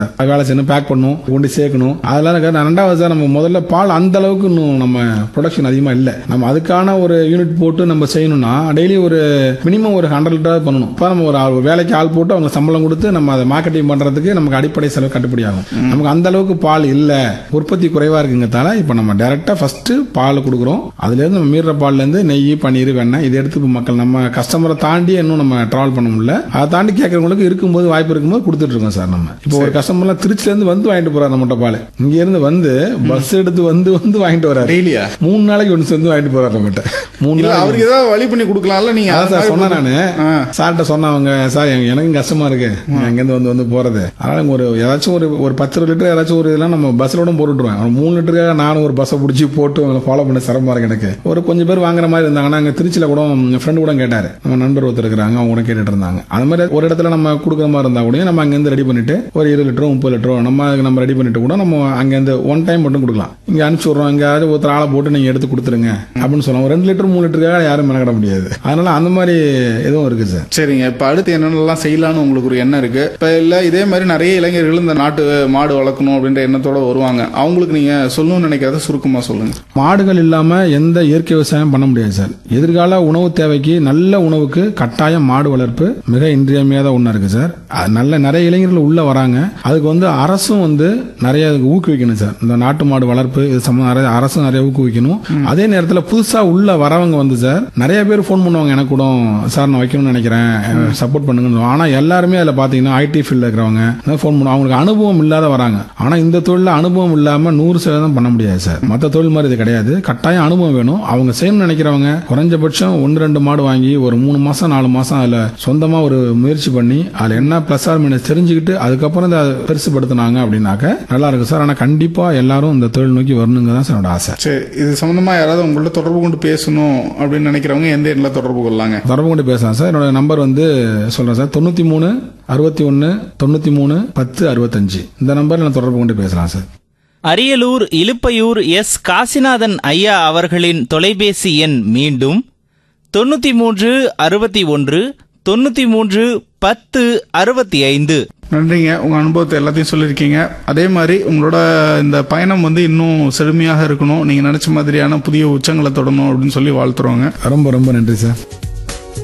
வேலை செய்யணும் பேக் பண்ணணும் கொண்டு சேர்க்கணும் அதெல்லாம் இருக்கு. நான் ரெண்டாவது சார் நம்ம முதல்ல பால் அந்த அளவுக்கு இன்னும் நம்ம ப்ரொடக்ஷன் அதிகமா இல்ல நம்ம அதுக்கான ஒரு யூனிட் போட்டு நம்ம செய்யணும்னா டெய்லி ஒரு மினிமம் ஒரு ஹண்ட்ரட் லிட்டர் பண்ணணும் இப்போ நம்ம ஒரு ஆள் வேலைக்கு ஆள் போட்டு அவங்க சம்பளம் கொடுத்து நம்ம அதை மார்க்கெட்டிங் பண்றதுக்கு நமக்கு அடிப்படை செலவு கட்டுப்படி ஆகும் நமக்கு அந்த அளவுக்கு பால் இல்ல உற்பத்தி குறைவா இருக்குங்கிறதால இப்போ நம்ம டைரக்டா ஃபர்ஸ்ட் பால் கொடுக்குறோம் அதுல இருந்து நம்ம மீற பால்ல இருந்து நெய் பன்னீர் வெண்ணெய் இதை எடுத்து இப்ப மக்கள் நம்ம கஸ்டமரை தாண்டி இன்னும் நம்ம ட்ராவல் பண்ண முடியல அதை தாண்டி கேட்கறவங்களுக்கு இருக்கும்போது வாய்ப்பு இருக்கும்போது கொடுத்துட்டு இருக்கோம் சார் நம்ம இப்போ ஒரு கஸ்டமர்லாம் திருச்சில இருந்து வந்து வாங்கிட்டு போறாரு நம்மகிட்ட பால் இங்க இருந்து வந்து பஸ் எடுத்து வந்து வந்து வாங்கிட்டு வராரு டெய்லியா மூணு நாளைக்கு ஒன்று வந்து வாங்கிட்டு போறாரு நம்மகிட்ட மூணு இல்ல நாளைக்கு அவருக்கு ஏதாவது வழி பண்ணி கொடுக்கலாம்ல நீங்க அதான் சார் சொன்னேன் நானு ஆ. சார்கிட்ட சொன்னவங்க சார் எனக்கு- எனக்கும் கஷ்டமா இருக்கு அங்கேருந்து வந்து வந்து போறது அதனால ஒரு ஏதாச்சும் ஒரு ஒரு பத்து லிட்டர் ஏதாச்சும் ஒரு இதெல்லாம் நம்ம பஸ்ஸோட போட்டுருவேன் ஒரு மூணு லிட்டருக்காக நானும் ஒரு பஸ்ஸை பிடிச்சி போட்டு அவங்களை ஃபாலோ பண்ண சிரமமா இருக்கு எனக்கு ஒரு கொஞ்சம் பேர் வாங்குற மாதிரி இருந்தாங்கன்னா அங்க திருச்சியில கூட ஃப்ரெண்டு கூட கேட்டாரு நம்ம நண்பர் ஒருத்தர் இருக்கிறாங்க அவங்க கூட கேட்டுட்டு இருந்தாங்க அது மாதிரி ஒரு இடத்துல நம்ம கொடுக்குற மாதிரி இருந்தா கூட நம்ம அங்கேருந்து ரெடி பண்ணிட்டு ஒரு இருபது லிட்டரோ முப்பது லிட்டரோ நம்ம அதுக்கு நம்ம ரெடி பண்ணிட்டு கூட நம்ம அங்கேருந்து ஒன் டைம் மட்டும் கொடுக்கலாம் இங்க அனுப்பிச்சு விடுறோம் எங்கேயாவது ஒருத்தர் ஆளை போட்டு நீங்க எடுத்து கொடுத்துருங்க அப்படின்னு சொல்லலாம் ஒரு ரெண்டு லிட்டர் மூணு லிட்டருக்காக யாரும் மெனக்கிட முடியாது அதனால அந்த மாதிரி எதுவும் இருக்கு சார் சரிங்க இப்ப அடுத்து என்னென்னலாம் செய்யலாம்னு உங்களுக்கு ஒரு எண்ணம் இருக்கு இப்ப இல்ல இதே மாதிரி நிறைய இளைஞர்கள் இந்த நாட்டு மாடு வளர்க்கணும் அப்படின்ற எண்ணத்தோட வருவாங்க அவங்களுக்கு நீங்க சொல்லணும்னு நினைக்கிறத சுருக்கமா சொல்லுங்க மாடுகள் இல்லாம எந்த இயற்கை விவசாயம் பண்ண முடியாது சார் எதிர்கால உணவு தேவைக்கு நல்ல உணவுக்கு கட்டாயம் மாடு வளர்ப்பு மிக இன்றியமையாத ஒண்ணா இருக்கு சார் அது நல்ல நிறைய இளைஞர்கள் உள்ள வராங்க அதுக்கு வந்து அரசும் வந்து நிறைய அதுக்கு ஊக்குவிக்கணும் சார் இந்த நாட்டு மாடு வளர்ப்பு இது சம்பந்தம் நிறைய அரசும் நிறைய ஊக்குவிக்கணும் அதே நேரத்தில் புதுசா உள்ள வரவங்க வந்து சார் நிறைய பேர் ஃபோன் பண்ணுவாங்க எனக்கு கூட சார் நான் வைக்கணும்னு நினைக்கிறேன் சப்போர்ட் பண்ணுங்கன்னு ஆனா எல்லாருமே அதுல பாத்தீங்கன்னா ஐடி ஃபீல்ட்ல இருக்கிறவங்க ஃபோன் பண்ணுவாங்க அவங்களுக்கு அனுபவம் இல்லாத வராங்க ஆனா இந்த தொழில அனுபவம் இல்லாம நூறு சதவீதம் பண்ண முடியாது சார் மற்ற தொழில் மாதிரி இது கிடையாது கட்டாயம் அனுபவம் வேணும் அவங்க செய்யணும்னு நினைக்கிறவங்க குறைஞ்சபட்சம் ஒன்று ரெண்டு மாடு வாங்கி ஒரு மூணு மாசம் நாலு மாசம் அதுல சொந்தமா ஒரு முயற்சி பண்ணி அதுல என்ன பிளஸ் ஆர் மைனஸ் தெரிஞ்சுக்கிட்டு அதுக்கப்புறம் இதை பெருசுபடுத்தினாங்க அப்படின்னாக்க நல்லா இருக்கும் சார் ஆனா கண்டிப்பா எல்லாரும் இந்த தொழில் நோக்கி வரணுங்க தான் சார் என்னோட ஆசை சரி இது சம்பந்தமா யாராவது உங்கள்ட்ட தொடர்பு கொண்டு பேசணும் அப்படின்னு நினைக்கிறவங்க எந்த எண்ணில் தொடர்பு கொள்ளலாங்க தொடர்பு கொண்டு பேசலாம் சார் என்னோட நம்பர் வந்து சொல்றேன் சார் தொண்ணூத்தி மூணு அறுபத்தி ஒன்னு தொண்ணூத்தி மூணு பத்து அறுபத்தஞ்சு இந்த நம்பர்ல நான் தொடர்பு கொண்டு பேசலாம் சார் அரியலூர் இலுப்பையூர் எஸ் காசிநாதன் ஐயா அவர்களின் தொலைபேசி எண் மீண்டும் தொண்ணூத்தி மூன்று அறுபத்தி ஒன்று தொண்ணூத்தி மூன்று பத்து அறுபத்தி ஐந்து நன்றிங்க உங்க அனுபவத்தை எல்லாத்தையும் சொல்லியிருக்கீங்க அதே மாதிரி உங்களோட இந்த பயணம் வந்து இன்னும் செழுமையாக இருக்கணும் நீங்க நினைச்ச மாதிரியான புதிய உச்சங்களை தொடணும் அப்படின்னு சொல்லி வாழ்த்துறோங்க ரொம்ப ரொம்ப நன்றி சார்